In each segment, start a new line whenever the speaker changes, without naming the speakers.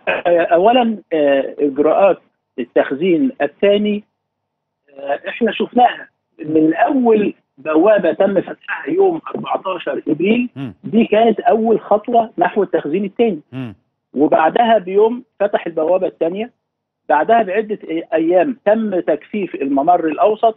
اولا اجراءات التخزين الثاني احنا شفناها من اول بوابه تم فتحها يوم 14 ابريل دي كانت اول خطوه نحو التخزين الثاني وبعدها بيوم فتح البوابه الثانيه بعدها بعده ايام تم تجفيف الممر الاوسط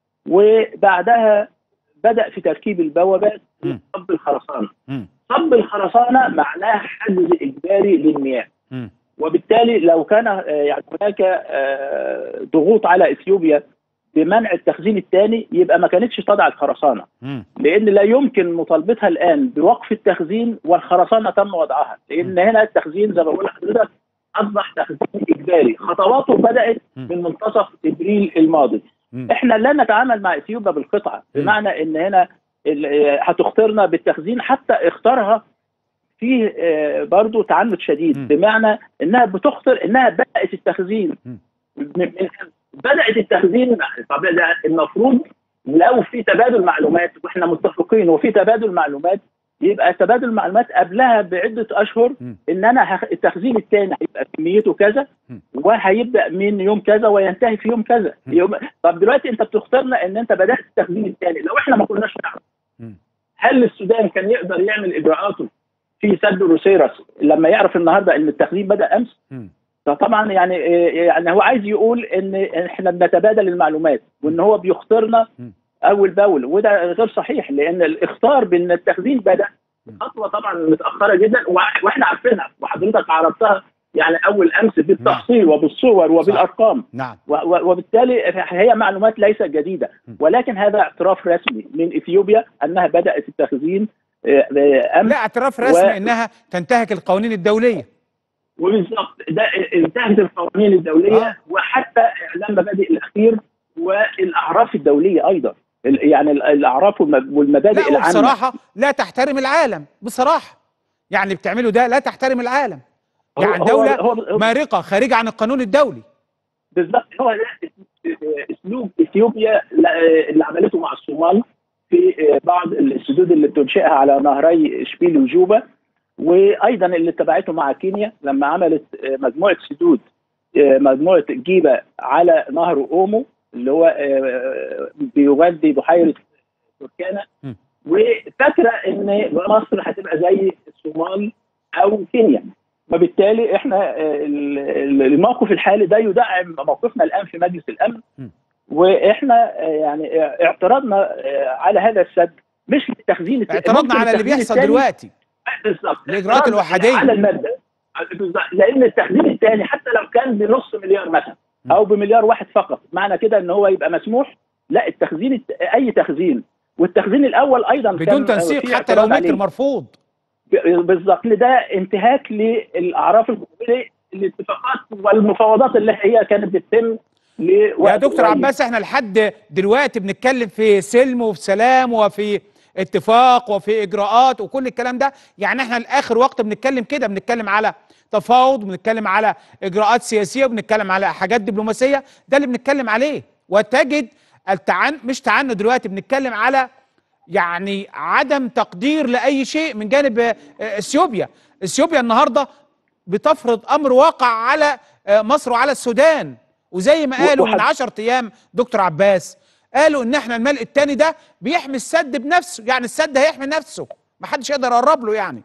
وبعدها بدا في تركيب البوابات صب الخرسانه صب الخرسانه معناه حجز اجباري للمياه وبالتالي لو كان يعني هناك ضغوط على اثيوبيا بمنع التخزين الثاني يبقى ما كانتش تضع الخرسانه لان لا يمكن مطالبتها الان بوقف التخزين والخرسانه تم وضعها لان هنا التخزين زي ما بقول لحضرتك اصبح تخزين اجباري خطواته بدات من منتصف ابريل الماضي احنا لا نتعامل مع اثيوبيا بالقطعه بمعنى ان هنا هتختارنا بالتخزين حتى اختارها فيه برضه تعنت شديد بمعنى انها بتخطر انها بدات التخزين بدات التخزين طب المفروض لو في تبادل معلومات واحنا متفقين وفي تبادل معلومات يبقى تبادل المعلومات قبلها بعده اشهر ان انا التخزين الثاني هيبقى كميته كذا وهيبدا من يوم كذا وينتهي في يوم كذا يوم طب دلوقتي انت بتختارنا ان انت بدات التخزين الثاني لو احنا ما كناش نعرف هل السودان كان يقدر يعمل اجراءاته في سد روسيرس لما يعرف النهارده ان التخزين بدا امس فطبعا يعني يعني هو عايز يقول ان احنا بنتبادل المعلومات وان هو بيختارنا اول باول وده غير صحيح لان الاختار بان التخزين بدا خطوه طبعا متاخره جدا واحنا عارفينها وحضرتك عرفتها يعني اول امس بالتفصيل نعم. وبالصور وبالارقام
نعم.
وبالتالي هي معلومات ليست جديده ولكن هذا اعتراف رسمي من اثيوبيا انها بدات التخزين
امس لا اعتراف رسمي و... انها تنتهك القوانين الدوليه
وبالضبط ده انتهت القوانين الدوليه آه. وحتى اعلان مبادئ الاخير والاعراف الدوليه ايضا يعني الاعراف والمبادئ
لا
العامه
بصراحه لا تحترم العالم بصراحه يعني بتعمله ده لا تحترم العالم يعني دوله هو هو مارقه خارجه عن القانون الدولي
بالظبط هو ده اسلوب اثيوبيا اللي عملته مع الصومال في بعض السدود اللي بتنشئها على نهري شبيل وجوبا وايضا اللي اتبعته مع كينيا لما عملت مجموعه سدود مجموعه جيبه على نهر اومو اللي هو بيغذي بحيره تركانا وفاكره ان مصر هتبقى زي الصومال او كينيا وبالتالي احنا الموقف الحالي ده يدعم موقفنا الان في مجلس الامن واحنا يعني اعتراضنا على هذا السد مش للتخزين
اعتراضنا على اللي بيحصل دلوقتي
بالظبط
الاجراءات الوحديه
على الماده لان التخزين الثاني حتى لو كان بنص مليار مثلا او بمليار واحد فقط معنى كده ان هو يبقى مسموح لا التخزين الت... اي تخزين والتخزين الاول ايضا
بدون تنسيق حتى لو متر مرفوض
بالظبط ده انتهاك للاعراف القانونيه الاتفاقات والمفاوضات اللي هي كانت بتتم
يا دكتور عباس احنا لحد دلوقتي بنتكلم في سلم وفي سلام وفي اتفاق وفي اجراءات وكل الكلام ده يعني احنا لاخر وقت بنتكلم كده بنتكلم على تفاوض بنتكلم على اجراءات سياسيه وبنتكلم على حاجات دبلوماسيه ده اللي بنتكلم عليه وتجد التعن مش تعنت دلوقتي بنتكلم على يعني عدم تقدير لاي شيء من جانب اثيوبيا اثيوبيا النهارده بتفرض امر واقع على مصر وعلى السودان وزي ما قالوا من 10 ايام دكتور عباس قالوا ان احنا الملء الثاني ده بيحمي السد بنفسه يعني السد هيحمي نفسه ما حدش يقدر يقرب له يعني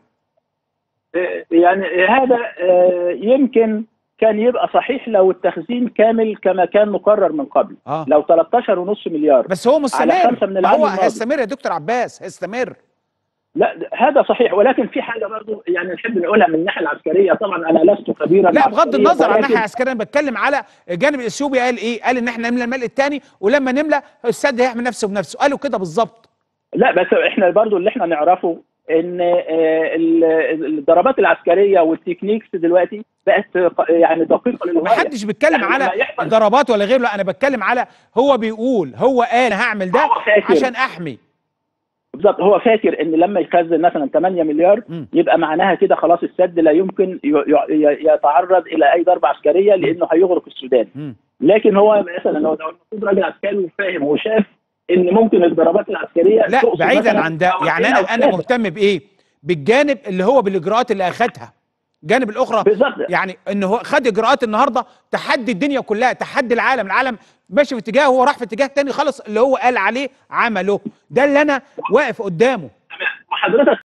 يعني هذا يمكن كان يبقى صحيح لو التخزين كامل كما كان مقرر من قبل
آه.
لو 13.5 مليار
بس هو مستمر
على خمسة من
ما هو
العام الماضي.
هيستمر يا دكتور عباس هيستمر
لا هذا صحيح ولكن في حاجه برضو يعني نحب نقولها من الناحيه العسكريه طبعا انا لست خبيرا
لا بغض
عسكرياً،
النظر عن
ولكن-
الناحيه العسكريه انا بتكلم على الجانب الاثيوبي قال ايه؟ قال ان احنا نملى الملء الثاني ولما نملى السد هيحمي نفسه بنفسه قالوا كده بالظبط
لا بس احنا برضو اللي احنا نعرفه ان آه، ال- الضربات العسكريه والتكنيكس دلوقتي بقت ق- يعني دقيقه
ما
للغايه
حدش بيتكلم
يعني
على
لما يحصل-
ضربات ولا غيره لا انا بتكلم على هو بيقول هو قال أنا هعمل ده
هو فاكر.
عشان احمي
بالظبط هو فاكر ان لما يخزن مثلا 8 مليار
مم.
يبقى معناها كده خلاص السد لا يمكن ي- ي- يتعرض الى اي ضربه عسكريه لانه هيغرق السودان
مم.
لكن هو مثلا هو لو المفروض راجل عسكري وفاهم وشاف ان ممكن الضربات العسكريه
لا
تقصد
بعيدا
مثلاً
عن ده
أو
يعني
أو
انا انا
كذا.
مهتم بايه بالجانب اللي هو بالاجراءات اللي اخدها الجانب الاخرى
بالظبط
يعني ان هو خد اجراءات النهارده تحدي الدنيا كلها تحدي العالم العالم ماشي في اتجاه وهو راح في اتجاه تاني خالص اللي هو قال عليه عمله ده اللي انا واقف قدامه
تمام وحضرتك